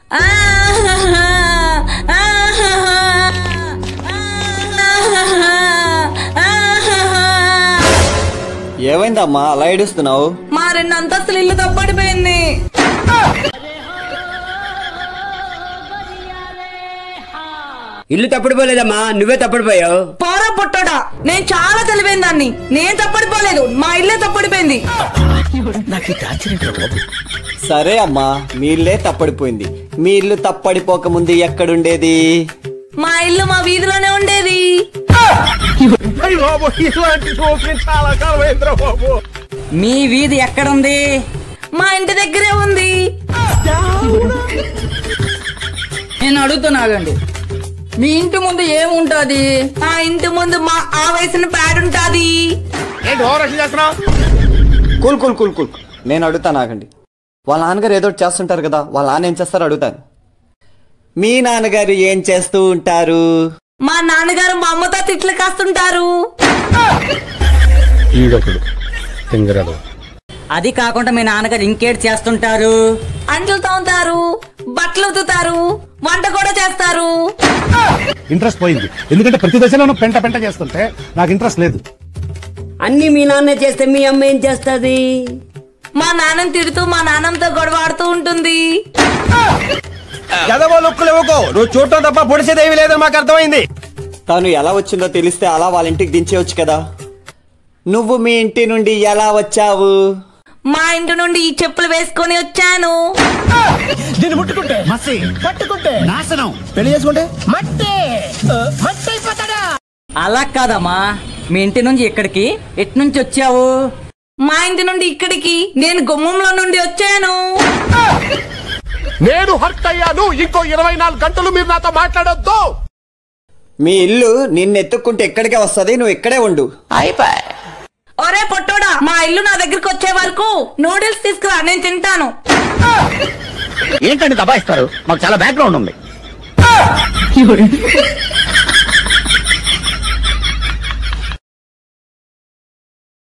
ఏమైందమ్మా అలా ఏడుస్తున్నావు మా రెండు అంతస్తులు ఇల్లు తప్పడిపోయింది ఇల్లు తప్పడిపోలేదమ్మా నువ్వే తప్పడిపోయావు పోరా పుట్టడా నేను చాలా తెలివైన దాన్ని నేను తప్పడిపోలేదు మా ఇల్లే తప్పడిపోయింది సరే అమ్మా మీ ఇల్లే తప్పడిపోయింది మీ ఇల్లు తప్పడిపోక ముందు ఎక్కడుండేది మా ఇల్లు మా వీధిలోనే ఉండేది మీ వీధి ఎక్కడుంది మా ఇంటి దగ్గరే ఉంది నేను అడుగుతున్నాగండి మీ ఇంటి ముందు ఏముంటది మా ఇంటి ముందు మా ఆ వయసున పేడుంటాది కూల్ కూల్ కూల్ కూల్ నేను అడుగుతాను ఆగండి వాళ్ళ నాన్నగారు ఏదో ఒకటి చేస్తుంటారు కదా వాళ్ళ నాన్న ఏం చేస్తారో అడుగుతాను మీ నాన్నగారు ఏం చేస్తూ ఉంటారు మా నాన్నగారు మా అమ్మతో తిట్లు కాస్తుంటారు ఈడొకడు తింగరదు అది కాకుండా మీ నాన్నగారు ఇంకేటి చేస్తుంటారు అంట్లు తోముతారు బట్టలు ఉతుకుతారు వంట కూడా చేస్తారు ఇంట్రెస్ట్ పోయింది ఎందుకంటే ప్రతి దశలోనూ పెంట పెంట చేస్తుంటే నాకు ఇంట్రెస్ట్ లేదు అన్ని మీ నాన్నే చేస్తే మీ అమ్మ ఏం చేస్తది మా నాన్నని తిడుతూ మా నాన్నమ్మతో గొడవ ఆడుతూ ఉంటుంది ఎదవో లుక్కులు ఇవ్వకో నువ్వు చూడటం తప్ప పొడిచేదేమీ లేదని మాకు అర్థమైంది తను ఎలా వచ్చిందో తెలిస్తే అలా వాళ్ళ ఇంటికి దించేయచ్చు కదా నువ్వు మీ ఇంటి నుండి ఎలా వచ్చావు మా ఇంటి నుండి ఈ చెప్పులు వేసుకొని వచ్చాను దీన్ని ముట్టుకుంటే మసి పట్టుకుంటే నాశనం పెళ్లి చేసుకుంటే మట్టి మట్టి అయిపోతాడా అలా కాదమ్మా మీ ఇంటి నుంచి ఇక్కడికి ఎటు నుంచి వచ్చావు మా ఇంటి నుండి ఇక్కడికి నేను గుమ్మంలో నుండి వచ్చాను నేను హర్ట్ అయ్యాను ఇంకో ఇరవై నాలుగు గంటలు మీరు నాతో మాట్లాడొద్దు మీ ఇల్లు నిన్ను ఎత్తుక్కుంటే ఎక్కడికే వస్తుంది నువ్వు ఇక్కడే ఉండు ఒరే పొట్టోడా మా ఇల్లు నా దగ్గరికి వచ్చే వరకు నూడిల్స్ తీసుకురా నేను తింటాను ఏంటండి దబాయిస్తారు మాకు చాలా బ్యాక్గ్రౌండ్ ఉంది